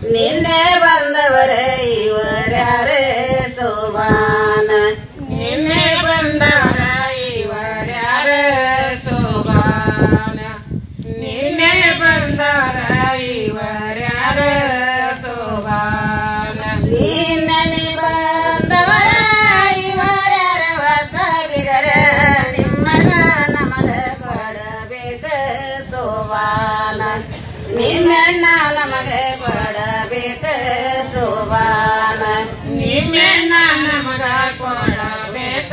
ನಿನ್ನೆ ಬಂದವರ ಇವರ್ಯಾರ ಸೋಬಾನ ನಿನ್ನೆ ಬಂದವರ ಇವರ್ಯಾರ ಸೋಬಾನ ನಿನ್ನೆ ಬಂದವರ ಇವರ್ಯಾರ ಸೋಬಾನ ನಿನ್ನೆ ಬಂದವರ ಇವರ್ಯಾರ ಹೊಸ ಬಿಡರ ನಿಮ್ಮಗ ನಮಗ ಕೊಡಬೇಕ ಸೋಬಾನ ನಿಮ್ಮೆಣ್ಣ ನಮಗ ಕೊಡಬೇಕ ಸೋಬಾನ ನಿಮ್ಮೆಣ್ಣ ನಮಗ ಕೊಡಬೇಕ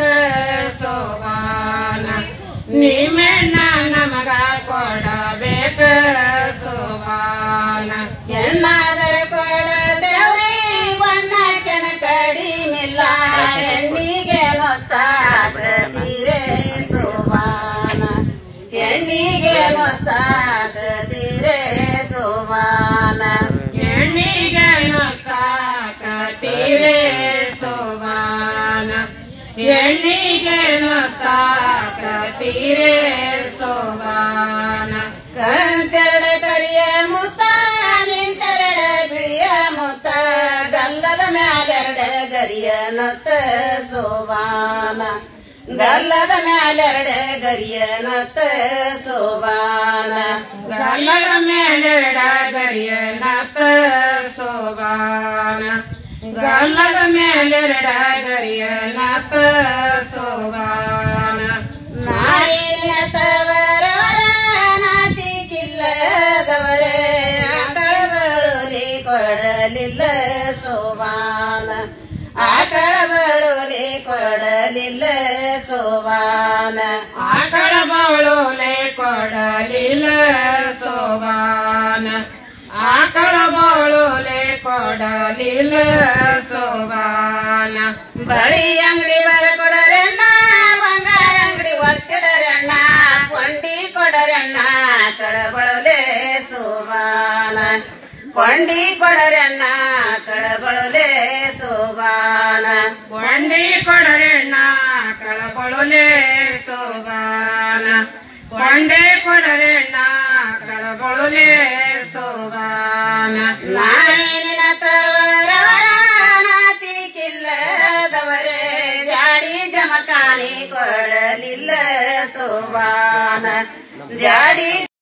ಸೋಬಾನ ನಿಮ್ಮೆಣ್ಣ ನಮಗ ಕೊಡಬೇಕ ಸೋಬಾನ ಎಣ್ಣಾದರೆ ಕೊಡದೇವ್ರಿ ಬಣ್ಣಕ್ಕೆನ ಕಡಿಮಿಲ್ಲ ಹೆಣ್ಣಿಗೆ ಮಸ್ತಾಕತೀರೆ ಸೋಬಾನ ಹೆಣ್ಣಿಗೆ ಮಸ್ತಾಕತೀರೆ ಸೋಬಾನ ಹೆಣ್ಣಿಗೆ ನಸ್ತಾಕತೀರೆ ಸೋಬಾನ ಹೆಣ್ಣಿಗೆ ನಸ್ತಾಕತೀರೆ ಸೋಬಾನ ಕಂಚರಡ ಕರಿಯ ಮುತ್ತ ನಿಂಚರಡ ಬಿಳಿಯ ಮುತ್ತ ಗಲ್ಲದ ಮ್ಯಾಲೆರಡ ಗರಿಯ ನತ್ತ ಸೋಬಾನ ಗಲ್ಲದ ಮ್ಯಾಲೆರಡ ಗರಿಯ ನತ್ತ ಸೋಬಾನ ಗಲ್ಲದ ಮೇಲೆರಡ ಗರಿಯ ನತ್ತ ಸೋಬಾನ ಗಲ್ಲದ ಮೇಲೆರಡ ಗರಿಯ ನತ್ತ ಸೋಬಾನ ನಾರಿನ ತವರವರ ನಾಚಿಕಿಲ್ಲದವರೇ ಆಕಳಬಳುಲಿ ಕೊಡಲಿಲ್ಲ ಸೋಬಾನ ಆಕಳಬಳುಲಿ ಕೊಡಲಿಲ್ಲ ಸೋಬಾನ ಆಕಳ ಬವಳೋಲೆ ಕೊಡಲಿಲ್ಲ ಸೋಬಾನ ಆಕಳ ಬವಳೋಲೆ ಕೊಡಲಿಲ್ಲ ಸೋಬಾನ ಬಳಿ ಅಂಗಡಿ ಬರ ಕೊಡರಣ್ಣ ಬಂಗಾರ ಅಂಗಡಿ ಒತ್ತಿಡರಣ್ಣ ಕೊಂಡಿ ಕೊಡರಣ್ಣ ಕಳಬಳಲೆ ಸೋಬಾನ ಕೊಂಡಿ ಕೊಡರಣ್ಣ ಕಳಬಳಲೆ ಸೋಬಾನ ಕೊಂಡಿ ಕೊಡರೆಣ್ಣ ಕಳಬಳುಲೆ ಸೋಬಾನ ಕೊಂಡೆ ಕೊಡರೆಣ್ಣ ಕಳಬಳುಲೆ ಸೋಬಾನ ನಾನೇನಿನ ತವರವರ ನಾಚಿಕಿಲ್ಲದವರೇ ಜಾಡಿ ಜಮಖಾನಿ ಕೊಡಲಿಲ್ಲ ಸೋಬಾನ ಜಾಡಿ